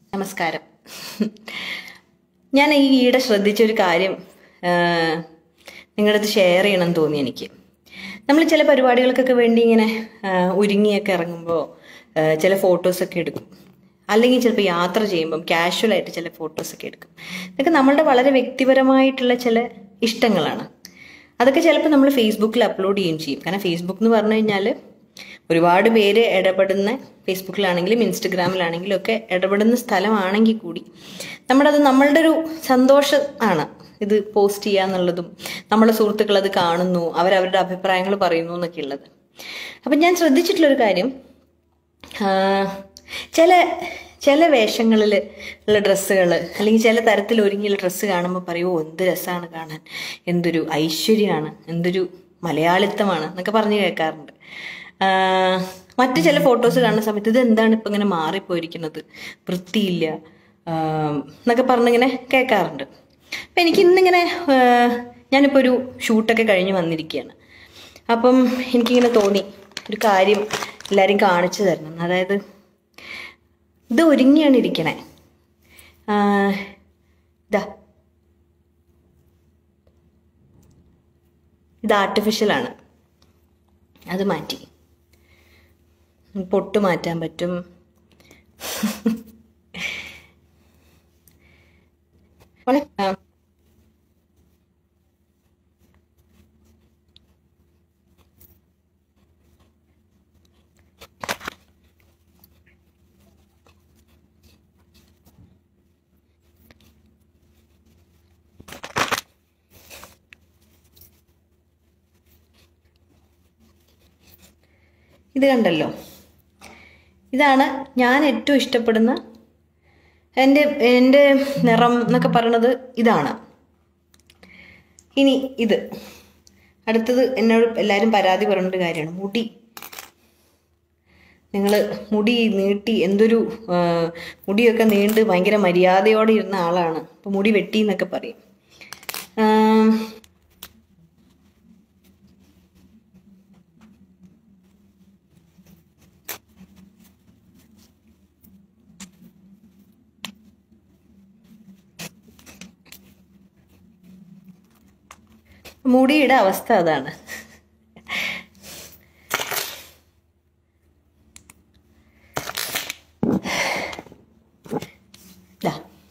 നമസ്കാരം ഞാൻ ഈ ഈയിടെ ശ്രദ്ധിച്ച ഒരു കാര്യം നിങ്ങളുടെ അടുത്ത് ഷെയർ ചെയ്യണം എന്ന് തോന്നി എനിക്ക് നമ്മൾ ചില പരിപാടികൾക്കൊക്കെ വേണ്ടി ഇങ്ങനെ ആ, ഒരുങ്ങിയൊക്കെ ഇറങ്ങുമ്പോൾ ചില ഫോട്ടോസൊക്കെ എടുക്കും അല്ലെങ്കിൽ ചിലപ്പോൾ യാത്ര ചെയ്യുമ്പം casual ആയിട്ട് ചില ഫോട്ടോസൊക്കെ എടുക്കും ഇതൊക്കെ നമ്മളുടെ വളരെ വ്യക്തിപരമായിട്ടുള്ള ചില ഇഷ്ടങ്ങളാണ് അതൊക്കെ ചിലപ്പോൾ നമ്മൾ ഫേസ്ബുക്കിൽ അപ്ലോഡ് ചെയ്യുകയും ചെയ്യും കാരണം ഫേസ്ബുക്ക് എന്ന് പറഞ്ഞു കഴിഞ്ഞാൽ ഒരുപാട് പേര് ഇടപെടുന്ന ഫേസ്ബുക്കിലാണെങ്കിലും ഇൻസ്റ്റഗ്രാമിലാണെങ്കിലും ഒക്കെ ഇടപെടുന്ന സ്ഥലമാണെങ്കിൽ കൂടി നമ്മുടെ അത് നമ്മളുടെ ഒരു സന്തോഷം ആണ് ഇത് പോസ്റ്റ് ചെയ്യുക എന്നുള്ളതും നമ്മുടെ സുഹൃത്തുക്കൾ അത് കാണുന്നു അവരവരുടെ അഭിപ്രായങ്ങൾ പറയുന്നു എന്നൊക്കെ ഉള്ളത് അപ്പം ഞാൻ ശ്രദ്ധിച്ചിട്ടുള്ളൊരു കാര്യം ആ, ചില ചില വേഷങ്ങളിൽ ഉള്ള ഡ്രസ്സുകൾ അല്ലെങ്കിൽ ചില തരത്തിൽ ഒരുങ്ങിയുള്ള ഡ്രസ്സ് കാണുമ്പോൾ പറയുമോ എന്ത് രസമാണ് കാണാൻ എന്തൊരു ഐശ്വര്യമാണ് എന്തൊരു മലയാളിത്തമാണ് എന്നൊക്കെ പറഞ്ഞ് കേൾക്കാറുണ്ട് ആ, മറ്റ് ചില ഫോട്ടോസ് കാണുന്ന സമയത്ത് ഇത് എന്താണ് ഇപ്പം ഇങ്ങനെ മാറിപ്പോയിരിക്കുന്നത് വൃത്തിയില്ല ആ, എന്നൊക്കെ പറഞ്ഞിങ്ങനെ കേൾക്കാറുണ്ട് അപ്പം എനിക്ക് ഇന്നിങ്ങനെ ആ, ഞാനിപ്പോൾ ഒരു ഷൂട്ടൊക്കെ കഴിഞ്ഞ് വന്നിരിക്കുകയാണ് അപ്പം എനിക്കിങ്ങനെ തോന്നി ഒരു കാര്യം എല്ലാവരും കാണിച്ചു തരണം അതായത് ഇത് ഒരുങ്ങിയാണ് ഇരിക്കണേ ആ, ഇതാ ഇത് ആർട്ടിഫിഷ്യലാണ് അത് മാറ്റി പൊട്ട് മാറ്റാൻ പറ്റും വളരെ ആ, ഇത് കണ്ടല്ലോ ഇതാണ് ഞാൻ ഏറ്റവും ഇഷ്ടപ്പെടുന്ന എൻ്റെ എൻ്റെ നിറം എന്നൊക്കെ പറയണത് ഇതാണ് ഇനി ഇത് അടുത്തത് എന്നോട് എല്ലാവരും പരാതി പറഞ്ഞൊരു കാര്യമാണ് മുടി നിങ്ങൾ മുടി നീട്ടി എന്തൊരു ആ, മുടിയൊക്കെ നീണ്ട് ഭയങ്കര മര്യാദയോടെ ഇരുന്ന ആളാണ് അപ്പോൾ മുടി വെട്ടി എന്നൊക്കെ പറയും ആ, മുടിയുടെ അവസ്ഥ അതാണ് ദാ.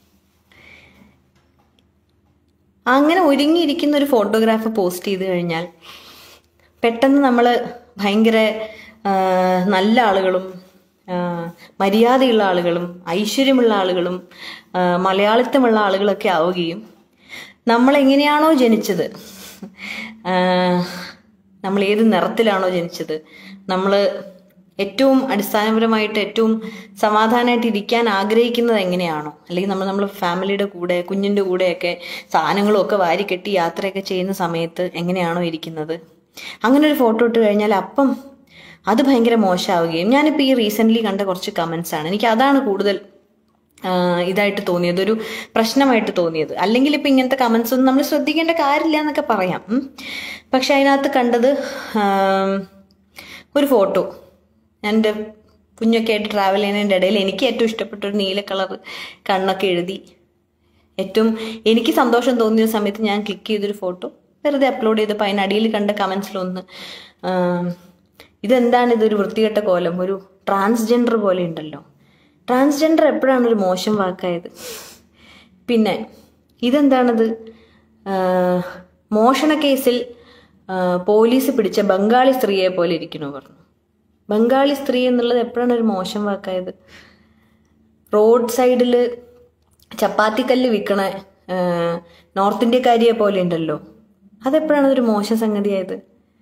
അങ്ങനെ ഒരുങ്ങിയിരിക്കുന്ന ഒരു ഫോട്ടോഗ്രാഫ് പോസ്റ്റ് ചെയ്ത് കഴിഞ്ഞാൽ പെട്ടെന്ന് നമ്മൾ ഭയങ്കര ആ, നല്ല ആളുകളും ആ, മര്യാദയുള്ള ആളുകളും ഐശ്വര്യമുള്ള ആളുകളും ആ, മലയാളിത്തമുള്ള ആളുകളൊക്കെ ആവുകയും നമ്മൾ എങ്ങനെയാണോ ജനിച്ചത് ആ, നമ്മൾ ഏത് നിറത്തിലാണോ ജനിച്ചത് നമ്മൾ ഏറ്റവും അടിസ്ഥാനപരമായിട്ട് ഏറ്റവും സമാധാനമായിട്ട് ഇരിക്കാൻ ആഗ്രഹിക്കുന്നത് എങ്ങനെയാണോ അല്ലെങ്കിൽ നമ്മൾ നമ്മൾ ഫാമിലിയുടെ കൂടെ കുഞ്ഞിൻ്റെ കൂടെയൊക്കെ സാധനങ്ങളും ഒക്കെ വാരിക്കെട്ടി യാത്രയൊക്കെ ചെയ്യുന്ന സമയത്ത് എങ്ങനെയാണോ ഇരിക്കുന്നത് അങ്ങനെ ഒരു ഫോട്ടോ ഇട്ട് കഴിഞ്ഞാൽ അപ്പം അത് ഭയങ്കര മോശമാവുകയും ഞാനിപ്പോൾ ഈ റീസെൻ്റ്ലി കണ്ട കുറച്ച് കമൻസ് ആണ് എനിക്ക് അതാണ് കൂടുതൽ ആ, ഇതായിട്ട് തോന്നിയത് ഒരു പ്രശ്നമായിട്ട് തോന്നിയത് അല്ലെങ്കിൽ ഇപ്പം ഇങ്ങനത്തെ കമൻസ് ഒന്നും നമ്മൾ ശ്രദ്ധിക്കേണ്ട കാര്യമില്ല എന്നൊക്കെ പറയാം ഉം. പക്ഷെ അതിനകത്ത് കണ്ടത് ആം, ഒരു ഫോട്ടോ ഞാൻ എൻ്റെ കുഞ്ഞൊക്കെ ആയിട്ട് ട്രാവൽ ചെയ്യുന്നതിൻ്റെ ഇടയിൽ എനിക്ക് ഏറ്റവും ഇഷ്ടപ്പെട്ട ഒരു നീല കളർ കണ്ണൊക്കെ എഴുതി ഏറ്റവും എനിക്ക് സന്തോഷം തോന്നിയ സമയത്ത് ഞാൻ ക്ലിക്ക് ചെയ്തൊരു ഫോട്ടോ വെറുതെ അപ്ലോഡ് ചെയ്തപ്പോൾ അതിനടിയിൽ കണ്ട കമൻസിലൊന്ന് ആം, ഇതെന്താണ് ഇതൊരു വൃത്തികെട്ട കോലം ഒരു ട്രാൻസ്ജെൻഡർ പോലെ ഉണ്ടല്ലോ ട്രാൻസ്ജെൻഡർ എപ്പോഴാണ് ഒരു മോശം വാക്കായത് പിന്നെ ഇതെന്താണത് ആഹ്, മോഷണ കേസിൽ ആഹ്, പോലീസ് പിടിച്ച ബംഗാളി സ്ത്രീയെ പോലെ ഇരിക്കണു പറഞ്ഞു ബംഗാളി സ്ത്രീ എന്നുള്ളത് എപ്പോഴാണ് ഒരു മോശം വാക്കായത് റോഡ് സൈഡിൽ ചപ്പാത്തിക്കല്ല് വിൽക്കണ ആഹ്, നോർത്ത് ഇന്ത്യക്കാരിയെ പോലെ ഉണ്ടല്ലോ അതെപ്പോഴാണ് ഒരു മോശം സംഗതിയായത്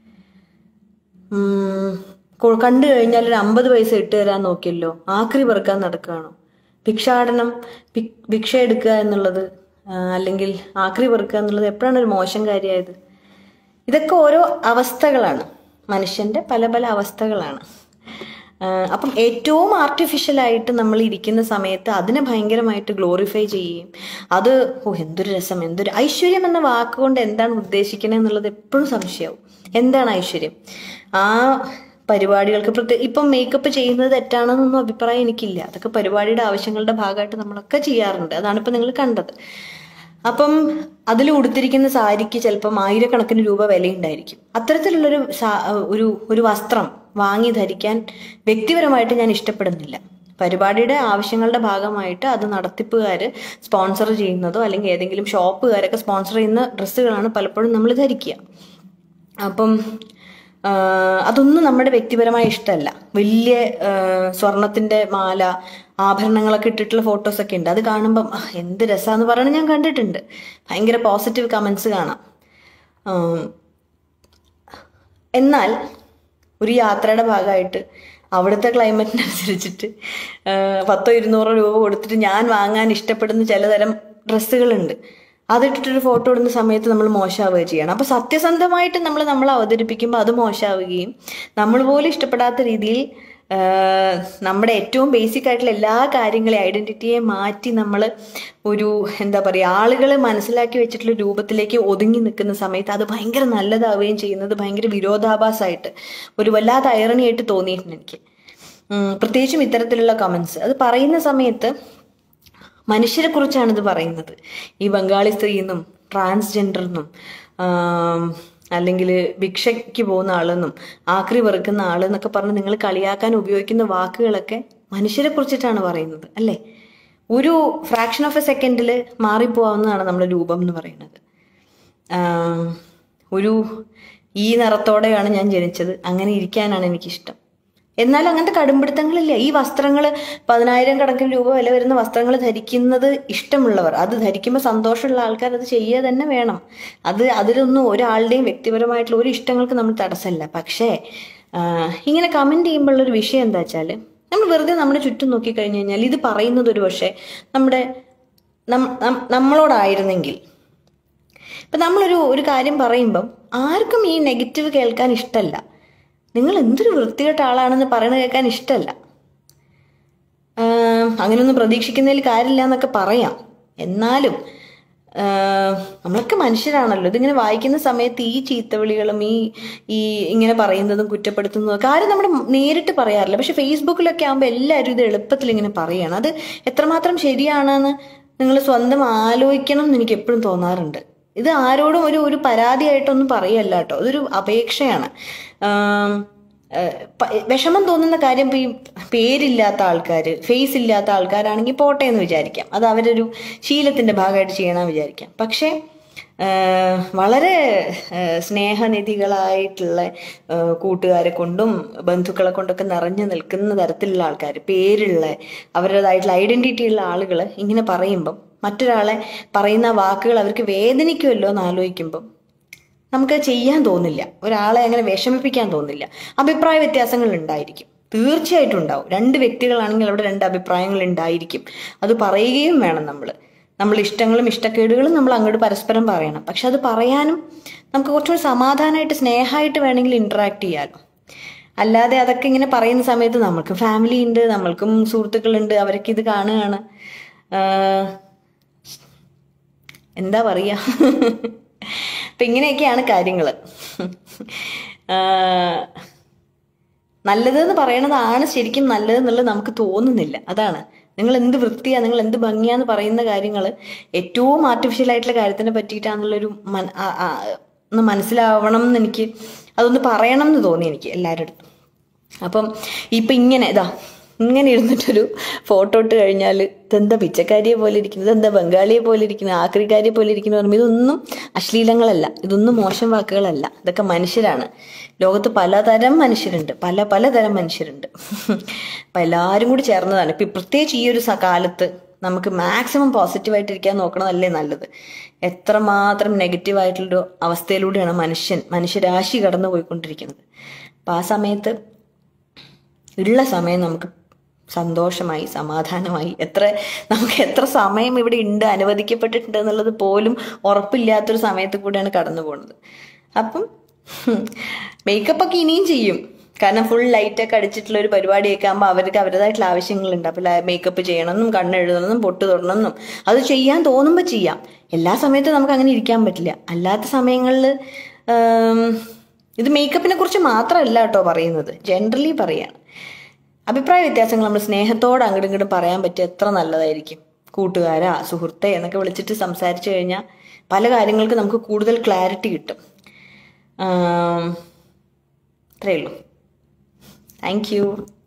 ഉം, കൊ- കണ്ടു കഴിഞ്ഞാൽ ഒരു അമ്പത് പൈസ ഇട്ട് തരാൻ നോക്കിയല്ലോ ആക്രി പെറുക്കാൻ നടക്കുകയാണോ ഭിക്ഷാടനം ഭി- ഭിക്ഷ എടുക്കുക എന്നുള്ളത് ആ, അല്ലെങ്കിൽ ആക്രി പെറുക്കുക എന്നുള്ളത് എപ്പോഴാണ് ഒരു മോശം കാര്യമായത് ഇതൊക്കെ ഓരോ അവസ്ഥകളാണ് മനുഷ്യന്റെ പല പല അവസ്ഥകളാണ് ആ, അപ്പം ഏറ്റവും ആർട്ടിഫിഷ്യലായിട്ട് നമ്മൾ ഇരിക്കുന്ന സമയത്ത് അതിനെ ഭയങ്കരമായിട്ട് ഗ്ലോറിഫൈ ചെയ്യുകയും അത് ഓ എന്തൊരു രസം എന്തൊരു ഐശ്വര്യം എന്ന വാക്കുകൊണ്ട് എന്താണ് ഉദ്ദേശിക്കുന്നത് എന്നുള്ളത് എപ്പോഴും സംശയമാവും എന്താണ് ഐശ്വര്യം ആ പരിപാടികൾക്ക് പ്രത്യേക ഇപ്പം മേക്കപ്പ് ചെയ്യുന്നത് തെറ്റാണെന്നൊന്നും അഭിപ്രായം എനിക്കില്ല അതൊക്കെ പരിപാടിയുടെ ആവശ്യങ്ങളുടെ ഭാഗമായിട്ട് നമ്മളൊക്കെ ചെയ്യാറുണ്ട് അതാണ് ഇപ്പം നിങ്ങൾ കണ്ടത് അപ്പം അതിൽ ഉടുത്തിരിക്കുന്ന സാരിക്ക് ചിലപ്പം ആയിരക്കണക്കിന് രൂപ വിലയുണ്ടായിരിക്കും അത്തരത്തിലുള്ളൊരു സാ- ഒരു ഒരു വസ്ത്രം വാങ്ങി ധരിക്കാൻ വ്യക്തിപരമായിട്ട് ഞാൻ ഇഷ്ടപ്പെടുന്നില്ല പരിപാടിയുടെ ആവശ്യങ്ങളുടെ ഭാഗമായിട്ട് അത് നടത്തിപ്പുകാർ സ്പോൺസർ ചെയ്യുന്നതോ അല്ലെങ്കിൽ ഏതെങ്കിലും ഷോപ്പുകാരൊക്കെ സ്പോൺസർ ചെയ്യുന്ന ഡ്രസ്സുകളാണ് പലപ്പോഴും നമ്മൾ ധരിക്കുക അപ്പം ആ, അതൊന്നും നമ്മുടെ വ്യക്തിപരമായ ഇഷ്ടമല്ല വലിയ ആ, സ്വർണത്തിന്റെ മാല ആഭരണങ്ങളൊക്കെ ഇട്ടിട്ടുള്ള ഫോട്ടോസൊക്കെ ഉണ്ട് അത് കാണുമ്പം "ആ, എന്ത് രസമാന്ന് പറയണത് ഞാൻ കണ്ടിട്ടുണ്ട് ഭയങ്കര പോസിറ്റീവ് കമൻസ് കാണാം ആം, എന്നാൽ ഒരു യാത്രയുടെ ഭാഗമായിട്ട് അവിടുത്തെ ക്ലൈമറ്റിനനുസരിച്ചിട്ട് ആ, പത്തോ ഇരുന്നൂറോ രൂപ കൊടുത്തിട്ട് ഞാൻ വാങ്ങാൻ ഇഷ്ടപ്പെടുന്ന ചിലതരം ഡ്രസ്സുകളുണ്ട് അതിട്ടിട്ടൊരു ഫോട്ടോ ഇടുന്ന സമയത്ത് നമ്മൾ മോശമാവുകയും ചെയ്യണം അപ്പോൾ സത്യസന്ധമായിട്ട് നമ്മൾ നമ്മൾ അവതരിപ്പിക്കുമ്പോൾ അത് മോശമാവുകയും നമ്മൾ പോലും ഇഷ്ടപ്പെടാത്ത രീതിയിൽ ആ, നമ്മുടെ ഏറ്റവും ബേസിക് ആയിട്ടുള്ള എല്ലാ കാര്യങ്ങളെ ഐഡന്റിറ്റിയെ മാറ്റി നമ്മൾ ഒരു എന്താ പറയുക ആളുകൾ മനസ്സിലാക്കി വെച്ചിട്ടുള്ള രൂപത്തിലേക്ക് ഒതുങ്ങി നിൽക്കുന്ന സമയത്ത് അത് ഭയങ്കര നല്ലതാവുകയും ചെയ്യുന്നത് ഭയങ്കര വിരോധാഭാസമായിട്ട് ഒരു വല്ലാത്ത ഐറണിയായിട്ട് തോന്നിയിട്ടുണ്ട് എനിക്ക് ഉം, പ്രത്യേകിച്ചും ഇത്തരത്തിലുള്ള കമൻസ് അത് പറയുന്ന സമയത്ത് മനുഷ്യരെ കുറിച്ചാണ് ഇത് പറയുന്നത് ഈ ബംഗാളി സ്ത്രീ എന്നും ട്രാൻസ്ജെൻഡർ എന്നും അല്ലെങ്കിൽ ഭിക്ഷയ്ക്ക് പോകുന്ന ആളെന്നും ആക്രി വെറുക്കുന്ന ആളെന്നൊക്കെ പറഞ്ഞ് നിങ്ങൾ കളിയാക്കാൻ ഉപയോഗിക്കുന്ന വാക്കുകളൊക്കെ മനുഷ്യരെ കുറിച്ചിട്ടാണ് പറയുന്നത് അല്ലേ ഒരു ഫ്രാക്ഷൻ ഓഫ് എ സെക്കൻഡിൽ മാറിപ്പോവാവുന്നതാണ് നമ്മുടെ രൂപം എന്ന് പറയുന്നത് ആം, ഒരു ഈ നിറത്തോടെയാണ് ഞാൻ ജനിച്ചത് അങ്ങനെ ഇരിക്കാനാണ് എനിക്കിഷ്ടം എന്നാൽ അങ്ങനത്തെ കടുംപിടുത്തങ്ങളില്ല ഈ വസ്ത്രങ്ങൾ പതിനായിരം കണക്കിന് രൂപ വില വരുന്ന വസ്ത്രങ്ങൾ ധരിക്കുന്നത് ഇഷ്ടമുള്ളവർ അത് ധരിക്കുമ്പോൾ സന്തോഷമുള്ള ആൾക്കാർ അത് ചെയ്യുക തന്നെ വേണം അത് അതിലൊന്നും ഒരാളുടെയും വ്യക്തിപരമായിട്ടുള്ള ഒരു ഇഷ്ടങ്ങൾക്ക് നമ്മൾ തടസ്സമല്ല പക്ഷേ ആ, ഇങ്ങനെ കമൻറ്റ് ചെയ്യുമ്പോഴുള്ളൊരു വിഷയം എന്താ വെച്ചാൽ നമ്മൾ വെറുതെ നമ്മുടെ ചുറ്റും നോക്കിക്കഴിഞ്ഞ് കഴിഞ്ഞാൽ ഇത് പറയുന്നത് ഒരു പക്ഷേ നമ്മുടെ നം- നം- നമ്മളോടായിരുന്നെങ്കിൽ ഇപ്പം നമ്മളൊരു ഒരു കാര്യം പറയുമ്പം ആർക്കും ഈ നെഗറ്റീവ് കേൾക്കാൻ ഇഷ്ടമല്ല നിങ്ങൾ എന്തൊരു വൃത്തികെട്ട ആളാണെന്ന് പറയണത് കേൾക്കാൻ ഇഷ്ടമല്ല ആഹ് അങ്ങനെയൊന്നും പ്രതീക്ഷിക്കുന്നതിൽ കാര്യമില്ല എന്നൊക്കെ പറയാം എന്നാലും ആഹ് നമ്മളൊക്കെ മനുഷ്യരാണല്ലോ ഇതിങ്ങനെ വായിക്കുന്ന സമയത്ത് ഈ ചീത്തവിളികളും ഈ ഈ ഇങ്ങനെ പറയുന്നതും കുറ്റപ്പെടുത്തുന്നതും ഒക്കെ ആരും നമ്മുടെ നേരിട്ട് പറയാറില്ല പക്ഷെ ഫേസ്ബുക്കിലൊക്കെ ആകുമ്പോൾ എല്ലാവരും ഇത് എളുപ്പത്തിൽ ഇങ്ങനെ പറയുകയാണ് അത് എത്രമാത്രം ശരിയാണെന്ന് നിങ്ങൾ സ്വന്തം ആലോചിക്കണം എന്ന് എനിക്ക് എപ്പോഴും തോന്നാറുണ്ട് ഇത് ആരോടും ഒരു ഒരു പരാതിയായിട്ടൊന്നും പറയല്ല കേട്ടോ ഇതൊരു അപേക്ഷയാണ് ആം, ഏഹ് പ- വിഷമം തോന്നുന്ന കാര്യം ഇപ്പൊ ഈ പേരില്ലാത്ത ആൾക്കാർ ഫേസ് ഇല്ലാത്ത ആൾക്കാരാണെങ്കിൽ പോട്ടെ എന്ന് വിചാരിക്കാം അത് അവരൊരു ശീലത്തിന്റെ ഭാഗമായിട്ട് ചെയ്യണമെന്ന് വിചാരിക്കാം പക്ഷേ ഏഹ് വളരെ ഏഹ് സ്നേഹനിധികളായിട്ടുള്ള ഏഹ് കൂട്ടുകാരെ കൊണ്ടും ബന്ധുക്കളെ കൊണ്ടൊക്കെ നിറഞ്ഞു നിൽക്കുന്ന തരത്തിലുള്ള ആൾക്കാർ പേരുള്ള അവരുടേതായിട്ടുള്ള ഐഡന്റിറ്റി ഉള്ള ആളുകൾ ഇങ്ങനെ പറയുമ്പം മറ്റൊരാളെ പറയുന്ന വാക്കുകൾ അവർക്ക് വേദനിക്കുമല്ലോ എന്ന് ആലോചിക്കുമ്പം നമുക്ക് ചെയ്യാൻ തോന്നില്ല ഒരാളെ അങ്ങനെ വിഷമിപ്പിക്കാൻ തോന്നില്ല അഭിപ്രായ വ്യത്യാസങ്ങൾ ഉണ്ടായിരിക്കും തീർച്ചയായിട്ടും ഉണ്ടാവും രണ്ട് വ്യക്തികളാണെങ്കിൽ അവിടെ രണ്ട് അഭിപ്രായങ്ങൾ ഉണ്ടായിരിക്കും അത് പറയുകയും വേണം നമ്മൾ നമ്മൾ ഇഷ്ടങ്ങളും ഇഷ്ടക്കേടുകളും നമ്മൾ അങ്ങോട്ട് പരസ്പരം പറയണം പക്ഷെ അത് പറയാനും നമുക്ക് കുറച്ചുകൂടി സമാധാനമായിട്ട് സ്നേഹമായിട്ട് വേണമെങ്കിൽ ഇന്ററാക്ട് ചെയ്യാമല്ലോ അല്ലാതെ അതൊക്കെ ഇങ്ങനെ പറയുന്ന സമയത്ത് നമ്മൾക്ക് ഫാമിലി ഉണ്ട് നമ്മൾക്കും സുഹൃത്തുക്കളുണ്ട് അവരൊക്കെ ഇത് കാണുകയാണ് ആഹ് എന്താ പറയാ അപ്പൊ ഇങ്ങനെയൊക്കെയാണ് കാര്യങ്ങൾ നല്ലതെന്ന് പറയണതാണ് ശരിക്കും നല്ലതെന്നുള്ളത് നമുക്ക് തോന്നുന്നില്ല അതാണ് നിങ്ങൾ എന്ത് വൃത്തിയാ നിങ്ങൾ എന്ത് ഭംഗിയാന്ന് പറയുന്ന കാര്യങ്ങൾ ഏറ്റവും ആർട്ടിഫിഷ്യൽ ആയിട്ടുള്ള കാര്യത്തിനെ പറ്റിയിട്ടാന്നുള്ളൊരു മൻ ആ- ആ- ഒന്ന് മനസ്സിലാവണം എന്ന് എനിക്ക് അതൊന്ന് പറയണം എന്ന് തോന്നി എനിക്ക് എല്ലാവരുടെ അടുത്തും അപ്പം ഇപ്പം ഇങ്ങനെ ഇതാ ഇങ്ങനെ ഇരുന്നിട്ടൊരു ഫോട്ടോ ഇട്ട് കഴിഞ്ഞാൽ ഇതെന്താ പിച്ചക്കാരിയെ പോലെ ഇരിക്കുന്നത് ഇതെന്താ ബംഗാളിയെ പോലെ ഇരിക്കുന്നത് ആക്രിക്കാരിയെ പോലെ ഇരിക്കുന്നു പറയുമ്പോൾ ഇതൊന്നും അശ്ലീലങ്ങളല്ല ഇതൊന്നും മോശം വാക്കുകളല്ല ഇതൊക്കെ മനുഷ്യരാണ് ലോകത്ത് പലതരം മനുഷ്യരുണ്ട് പല പലതരം മനുഷ്യരുണ്ട് അപ്പം എല്ലാവരും കൂടി ചേർന്നതാണ് ഇപ്പം പ്രത്യേകിച്ച് ഈ ഒരു സ- കാലത്ത് നമുക്ക് മാക്സിമം പോസിറ്റീവായിട്ടിരിക്കാൻ നോക്കണതല്ലേ നല്ലത് എത്രമാത്രം നെഗറ്റീവായിട്ടുള്ളൊരു അവസ്ഥയിലൂടെയാണ് മനുഷ്യൻ മനുഷ്യരാശി കടന്നു പോയിക്കൊണ്ടിരിക്കുന്നത് അപ്പം ആ സമയത്ത് ഉള്ള സമയം നമുക്ക് സന്തോഷമായി സമാധാനമായി എത്ര നമുക്ക് എത്ര സമയം ഇവിടെ ഉണ്ട് അനുവദിക്കപ്പെട്ടിട്ടുണ്ട് എന്നുള്ളത് പോലും ഉറപ്പില്ലാത്തൊരു സമയത്ത് കൂടെയാണ് കടന്നു പോകുന്നത് അപ്പം മേക്കപ്പ് ഒക്കെ ഇനിയും ചെയ്യും കാരണം ഫുൾ ലൈറ്റൊക്കെ അടിച്ചിട്ടുള്ള ഒരു പരിപാടിയൊക്കെ ആകുമ്പോൾ അവർക്ക് അവരുടേതായിട്ടുള്ള ആവശ്യങ്ങളുണ്ട് അപ്പോൾ മേക്കപ്പ് ചെയ്യണമെന്നും കണ്ണെഴുതണമെന്നും പൊട്ട് തൊടണമെന്നും അത് ചെയ്യാൻ തോന്നുമ്പോൾ ചെയ്യാം എല്ലാ സമയത്തും നമുക്ക് അങ്ങനെ ഇരിക്കാൻ പറ്റില്ല അല്ലാത്ത സമയങ്ങളിൽ ഇത് മേക്കപ്പിനെ കുറിച്ച് മാത്രമല്ല കേട്ടോ പറയുന്നത് ജനറലി പറയാണ് അഭിപ്രായ വ്യത്യാസങ്ങൾ നമ്മൾ സ്നേഹത്തോടെ അങ്ങോട്ടും ഇങ്ങോട്ടും പറയാൻ പറ്റിയ എത്ര നല്ലതായിരിക്കും കൂട്ടുകാരാ സുഹൃത്തെ എന്നൊക്കെ വിളിച്ചിട്ട് സംസാരിച്ചു കഴിഞ്ഞാൽ പല കാര്യങ്ങൾക്ക് നമുക്ക് കൂടുതൽ ക്ലാരിറ്റി കിട്ടും ആം, ഇത്രയേ ഉള്ളൂ താങ്ക് യു